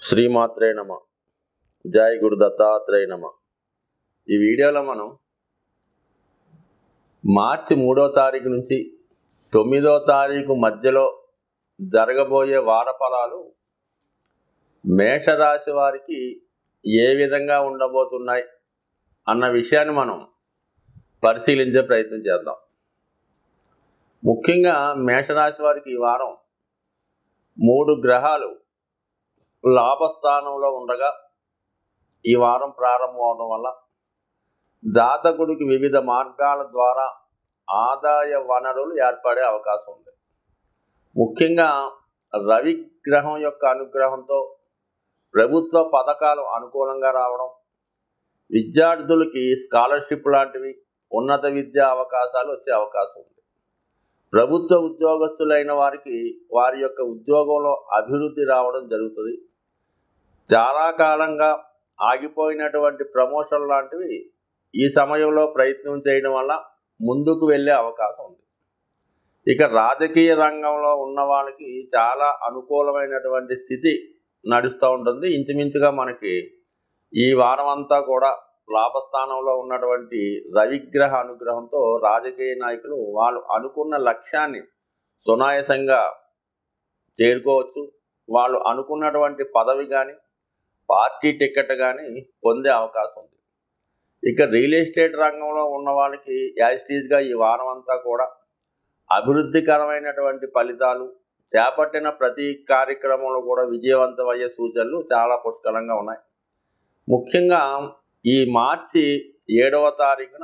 శ్రీమాత్రే నమ జై గురు దత్తాత్రేయ నమ ఈ వీడియోలో మనం మార్చి మూడో తారీఖు నుంచి తొమ్మిదో తారీఖు మధ్యలో జరగబోయే వార ఫలాలు మేషరాశి వారికి ఏ విధంగా ఉండబోతున్నాయి అన్న విషయాన్ని మనం పరిశీలించే ప్రయత్నం చేద్దాం ముఖ్యంగా మేషరాశి వారికి ఈ వారం మూడు గ్రహాలు లాభస్థానంలో ఉండగా ఈ వారం ప్రారంభం అవడం వల్ల జాతకుడికి వివిధ మార్గాల ద్వారా ఆదాయ వనరులు ఏర్పడే అవకాశం ఉంది ముఖ్యంగా రవి గ్రహం యొక్క అనుగ్రహంతో ప్రభుత్వ పథకాలు అనుకూలంగా రావడం విద్యార్థులకి స్కాలర్షిప్ లాంటివి ఉన్నత విద్యా అవకాశాలు వచ్చే అవకాశం ఉంది ప్రభుత్వ ఉద్యోగస్తులైన వారికి వారి యొక్క ఉద్యోగంలో అభివృద్ధి రావడం జరుగుతుంది చాలా కాలంగా ఆగిపోయినటువంటి ప్రమోషన్ లాంటివి ఈ సమయంలో ప్రయత్నం చేయడం వల్ల ముందుకు వెళ్ళే అవకాశం ఉంది ఇక రాజకీయ రంగంలో ఉన్న వాళ్ళకి చాలా అనుకూలమైనటువంటి స్థితి నడుస్తూ ఉంటుంది ఇంచుమించుగా మనకి ఈ వారం అంతా కూడా లాభస్థానంలో ఉన్నటువంటి రవిగ్రహ అనుగ్రహంతో రాజకీయ నాయకులు వాళ్ళు అనుకున్న లక్ష్యాన్ని సునాయాసంగా చేరుకోవచ్చు వాళ్ళు అనుకున్నటువంటి పదవి కానీ పార్టీ టికెట్ కానీ పొందే అవకాశం ఉంది ఇక రియల్ ఎస్టేట్ రంగంలో ఉన్న వాళ్ళకి యాజిటీజ్గా ఈ వారం అంతా కూడా అభివృద్ధికరమైనటువంటి ఫలితాలు చేపట్టిన ప్రతి కార్యక్రమంలో కూడా విజయవంతమయ్యే సూచనలు చాలా పుష్కలంగా ఉన్నాయి ముఖ్యంగా ఈ మార్చి ఏడవ తారీఖున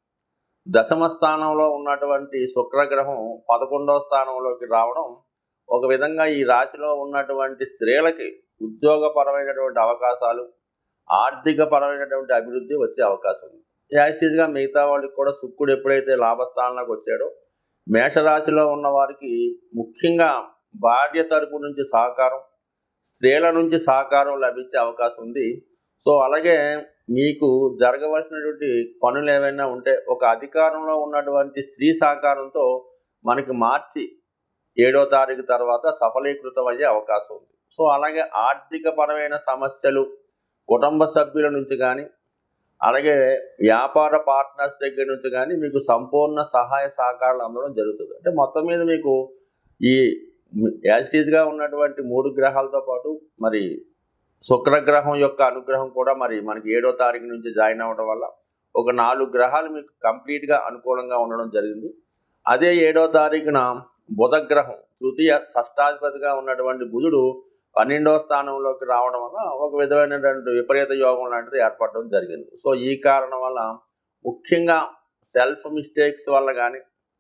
దశమ స్థానంలో ఉన్నటువంటి శుక్రగ్రహం పదకొండవ స్థానంలోకి రావడం ఒక విధంగా ఈ రాశిలో ఉన్నటువంటి స్త్రీలకి ఉద్యోగపరమైనటువంటి అవకాశాలు ఆర్థిక పరమైనటువంటి అభివృద్ధి వచ్చే అవకాశం ఉంది యాక్చువల్గా మిగతా వాళ్ళకి కూడా శుక్రుడు ఎప్పుడైతే లాభస్థానంలోకి వచ్చాడో మేషరాశిలో ఉన్న వారికి ముఖ్యంగా భార్య తరపు నుంచి సహకారం స్త్రీల నుంచి సహకారం లభించే అవకాశం ఉంది సో అలాగే మీకు జరగవలసినటువంటి పనులు ఏవైనా ఉంటే ఒక అధికారంలో ఉన్నటువంటి స్త్రీ సహకారంతో మనకి మార్చి ఏడో తారీఖు తర్వాత సఫలీకృతం అయ్యే అవకాశం ఉంది సో అలాగే ఆర్థిక పరమైన సమస్యలు కుటుంబ సభ్యుల నుంచి కానీ అలాగే వ్యాపార పార్ట్నర్స్ దగ్గర నుంచి కానీ మీకు సంపూర్ణ సహాయ సహకారాలు అందడం జరుగుతుంది అంటే మొత్తం మీద మీకు ఈ యాజిటీస్గా ఉన్నటువంటి మూడు గ్రహాలతో పాటు మరి శుక్రగ్రహం యొక్క అనుగ్రహం కూడా మరి మనకి ఏడో తారీఖు నుంచి జాయిన్ అవ్వడం వల్ల ఒక నాలుగు గ్రహాలు మీకు కంప్లీట్గా అనుకూలంగా ఉండడం జరిగింది అదే ఏడో తారీఖున బుధగ్రహం తృతీయ షష్టాధిపతిగా ఉన్నటువంటి బుధుడు పన్నెండవ స్థానంలోకి రావడం వల్ల ఒక విధమైనటువంటి విపరీత యోగం లాంటిది ఏర్పడడం జరిగింది సో ఈ కారణం వల్ల ముఖ్యంగా సెల్ఫ్ మిస్టేక్స్ వల్ల కానీ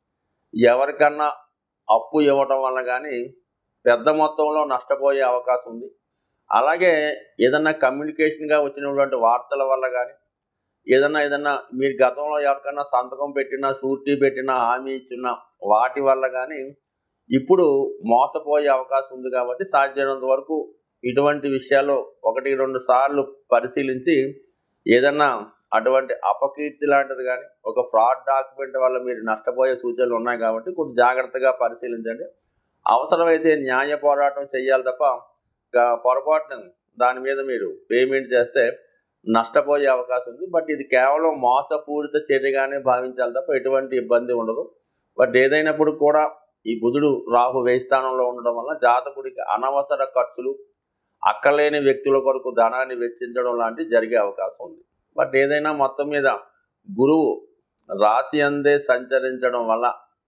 ఎవరికన్నా అప్పు ఇవ్వటం వల్ల కానీ పెద్ద మొత్తంలో నష్టపోయే అవకాశం ఉంది అలాగే ఏదన్నా కమ్యూనికేషన్గా వచ్చినటువంటి వార్తల వల్ల కానీ ఏదన్నా ఏదన్నా మీరు గతంలో ఎవరికన్నా సంతకం పెట్టినా షూరిటీ పెట్టినా హామీ ఇచ్చిన వాటి వల్ల కానీ ఇప్పుడు మోసపోయే అవకాశం ఉంది కాబట్టి సాధ్యమైనంత వరకు ఇటువంటి విషయాల్లో ఒకటి రెండు సార్లు పరిశీలించి ఏదన్నా అటువంటి అపకీర్తి లాంటిది కానీ ఒక ఫ్రాడ్ డాక్యుమెంట్ వల్ల మీరు నష్టపోయే సూచనలు ఉన్నాయి కాబట్టి కొంచెం జాగ్రత్తగా పరిశీలించండి అవసరమైతే న్యాయ పోరాటం చేయాలి తప్ప పొరపాటున దాని మీద మీరు పేమెంట్ చేస్తే నష్టపోయే అవకాశం ఉంది బట్ ఇది కేవలం మోసపూరిత చర్యగానే భావించాలి తప్ప ఎటువంటి ఇబ్బంది ఉండదు బట్ ఏదైనప్పుడు కూడా ఈ బుధుడు రాహు వేస్థానంలో ఉండడం వల్ల జాతకుడికి అనవసర ఖర్చులు అక్కలేని వ్యక్తుల కొరకు ధనాన్ని వెచ్చించడం లాంటివి జరిగే అవకాశం ఉంది బట్ ఏదైనా మొత్తం మీద గురువు రాశి అందే సంచరించడం వల్ల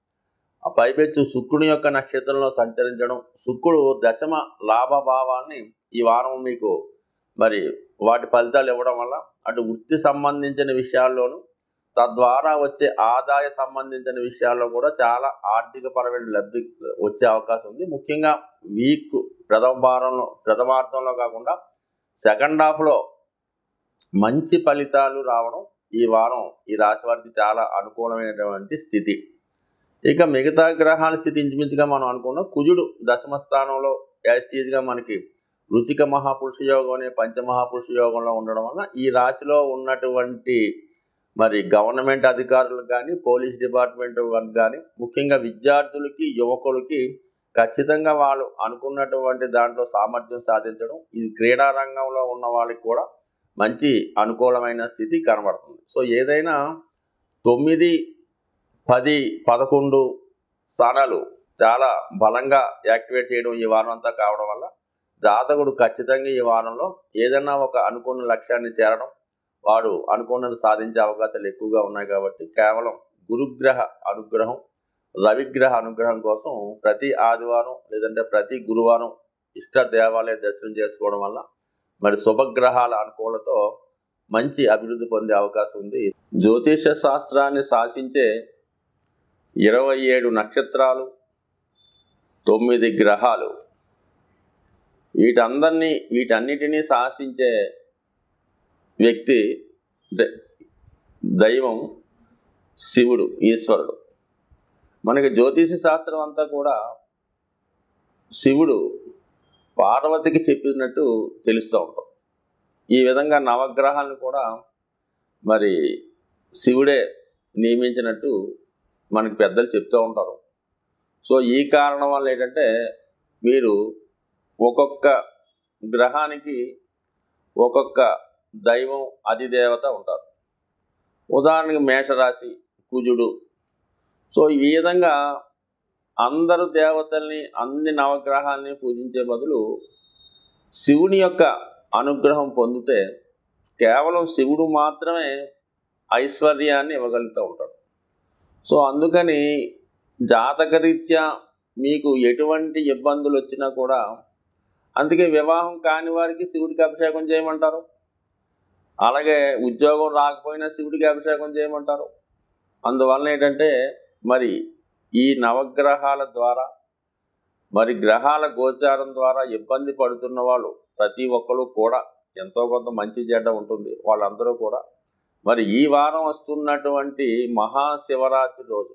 ఆ పైపెచ్చు శుక్రుని యొక్క నక్షత్రంలో సంచరించడం శుక్రుడు దశమ లాభభావాన్ని ఈ వారం మీకు మరి వాటి ఫలితాలు ఇవ్వడం వల్ల అటు వృత్తి సంబంధించిన విషయాల్లోనూ తద్వారా వచ్చే ఆదాయ సంబంధించిన విషయాల్లో కూడా చాలా ఆర్థిక పరమైన లబ్ధి వచ్చే అవకాశం ఉంది ముఖ్యంగా వీక్ ప్రథమ వారంలో ప్రథమార్థంలో కాకుండా సెకండ్ హాఫ్లో మంచి ఫలితాలు రావడం ఈ వారం ఈ రాశి వారికి చాలా అనుకూలమైనటువంటి స్థితి ఇక మిగతా గ్రహాల స్థితి ఇంచుమించుగా మనం అనుకున్నాం కుజుడు దశమ స్థానంలో యాస్టీజ్గా మనకి రుచిక మహాపురుష యోగం అనే పంచమహాపురుష యోగంలో ఉండడం వల్ల ఈ రాశిలో ఉన్నటువంటి మరి గవర్నమెంట్ అధికారులకు కానీ పోలీస్ డిపార్ట్మెంట్ వాళ్ళకి కానీ ముఖ్యంగా విద్యార్థులకి యువకులకి ఖచ్చితంగా వాళ్ళు అనుకున్నటువంటి దాంట్లో సామర్థ్యం సాధించడం ఇది క్రీడా రంగంలో ఉన్న వాళ్ళకి కూడా మంచి అనుకూలమైన స్థితి కనబడుతుంది సో ఏదైనా తొమ్మిది పది పదకొండు స్థానాలు చాలా బలంగా యాక్టివేట్ చేయడం ఈ వారం అంతా కావడం వల్ల జాతకుడు ఖచ్చితంగా ఈ వారంలో ఏదైనా ఒక అనుకున్న లక్ష్యాన్ని చేరడం వాడు అనుకున్నది సాధించే అవకాశాలు ఎక్కువగా ఉన్నాయి కాబట్టి కేవలం గురుగ్రహ అనుగ్రహం రవిగ్రహ అనుగ్రహం కోసం ప్రతి ఆదివారం లేదంటే ప్రతి గురువారం ఇష్ట దేవాలయ దర్శనం చేసుకోవడం వల్ల మరి శుభగ్రహాల అనుకూలతో మంచి అభివృద్ధి పొందే అవకాశం ఉంది జ్యోతిష శాస్త్రాన్ని శాసించే ఇరవై ఏడు నక్షత్రాలు తొమ్మిది గ్రహాలు వీటందరినీ వీటన్నిటినీ శాసించే వ్యక్తి అంటే దైవం శివుడు ఈశ్వరుడు మనకి జ్యోతిష శాస్త్రం అంతా కూడా శివుడు పార్వతికి చెప్పినట్టు తెలుస్తూ ఉంటాం ఈ విధంగా నవగ్రహాలను కూడా మరి శివుడే నియమించినట్టు మనకి పెద్దలు చెప్తూ ఉంటారు సో ఈ కారణం వల్ల ఏంటంటే మీరు ఒక్కొక్క గ్రహానికి ఒక్కొక్క దైవం అధిదేవత ఉంటారు ఉదాహరణకి మేషరాశి కుజుడు సో ఈ విధంగా అందరు దేవతల్ని అన్ని నవగ్రహాల్ని పూజించే బదులు శివుని యొక్క అనుగ్రహం పొందితే కేవలం శివుడు మాత్రమే ఐశ్వర్యాన్ని ఇవ్వగలుగుతూ ఉంటాడు సో అందుకని జాతకరీత్యా మీకు ఎటువంటి ఇబ్బందులు వచ్చినా కూడా అందుకే వివాహం కాని వారికి శివుడికి అభిషేకం చేయమంటారు అలాగే ఉద్యోగం రాకపోయినా శివుడికి అభిషేకం చేయమంటారు అందువలన ఏంటంటే మరి ఈ నవగ్రహాల ద్వారా మరి గ్రహాల గోచారం ద్వారా ఇబ్బంది పడుతున్న వాళ్ళు ప్రతి ఒక్కరు కూడా ఎంతో కొంత మంచి చెడ్డ ఉంటుంది వాళ్ళందరూ కూడా మరి ఈ వారం వస్తున్నటువంటి మహాశివరాత్రి రోజు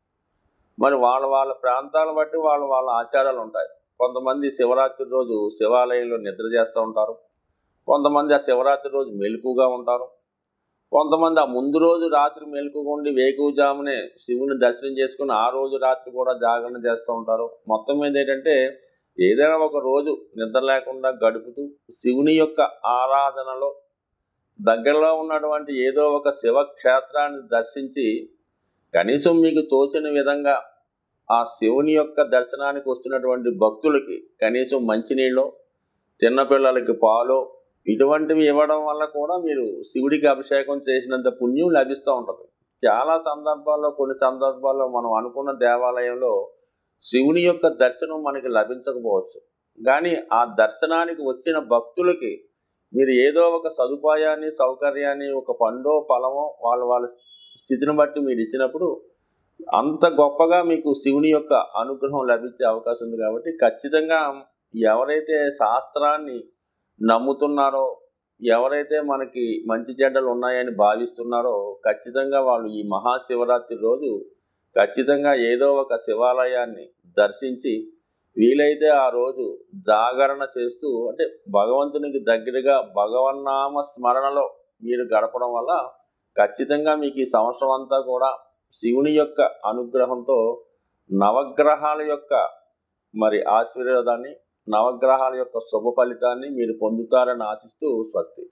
మరి వాళ్ళ వాళ్ళ ప్రాంతాల బట్టి వాళ్ళ వాళ్ళ ఆచారాలు ఉంటాయి కొంతమంది శివరాత్రి రోజు శివాలయంలో నిద్ర చేస్తూ ఉంటారు కొంతమంది ఆ శివరాత్రి రోజు మెలకుగా ఉంటారు కొంతమంది ఆ ముందు రోజు రాత్రి మెలకుగా ఉండి వేకువజామునే శివుని దర్శనం చేసుకుని ఆ రోజు రాత్రి కూడా జాగరణ చేస్తూ ఉంటారు మొత్తం మీద ఏంటంటే ఏదైనా ఒక రోజు నిద్ర లేకుండా గడుపుతూ శివుని యొక్క ఆరాధనలో దగ్గరలో ఉన్నటువంటి ఏదో ఒక శివక్షేత్రాన్ని దర్శించి కనీసం మీకు తోచిన విధంగా ఆ శివుని యొక్క దర్శనానికి వస్తున్నటువంటి భక్తులకి కనీసం మంచినీళ్ళు చిన్నపిల్లలకి పాలు ఇటువంటివి ఇవ్వడం వల్ల కూడా మీరు శివుడికి అభిషేకం చేసినంత పుణ్యం లభిస్తూ ఉంటుంది చాలా సందర్భాల్లో కొన్ని సందర్భాల్లో మనం అనుకున్న దేవాలయంలో శివుని యొక్క దర్శనం మనకి లభించకపోవచ్చు కానీ ఆ దర్శనానికి వచ్చిన భక్తులకి మీరు ఏదో ఒక సదుపాయాన్ని సౌకర్యాన్ని ఒక పండో ఫలమో వాళ్ళ వాళ్ళ స్థితిని బట్టి మీరు ఇచ్చినప్పుడు అంత గొప్పగా మీకు శివుని యొక్క అనుగ్రహం లభించే అవకాశం ఉంది కాబట్టి ఖచ్చితంగా ఎవరైతే శాస్త్రాన్ని నమ్ముతున్నారో ఎవరైతే మనకి మంచి చెడ్డలు ఉన్నాయని భావిస్తున్నారో ఖచ్చితంగా వాళ్ళు ఈ మహాశివరాత్రి రోజు ఖచ్చితంగా ఏదో ఒక శివాలయాన్ని దర్శించి వీలైతే ఆ రోజు జాగరణ చేస్తూ అంటే భగవంతునికి దగ్గరగా భగవన్నామ స్మరణలో మీరు గడపడం వల్ల ఖచ్చితంగా మీకు ఈ సంవత్సరం అంతా కూడా శివుని యొక్క అనుగ్రహంతో నవగ్రహాల యొక్క మరి ఆశీర్వాదాన్ని నవగ్రహాల యొక్క శుభ ఫలితాన్ని మీరు పొందుతారని ఆశిస్తూ స్వస్తి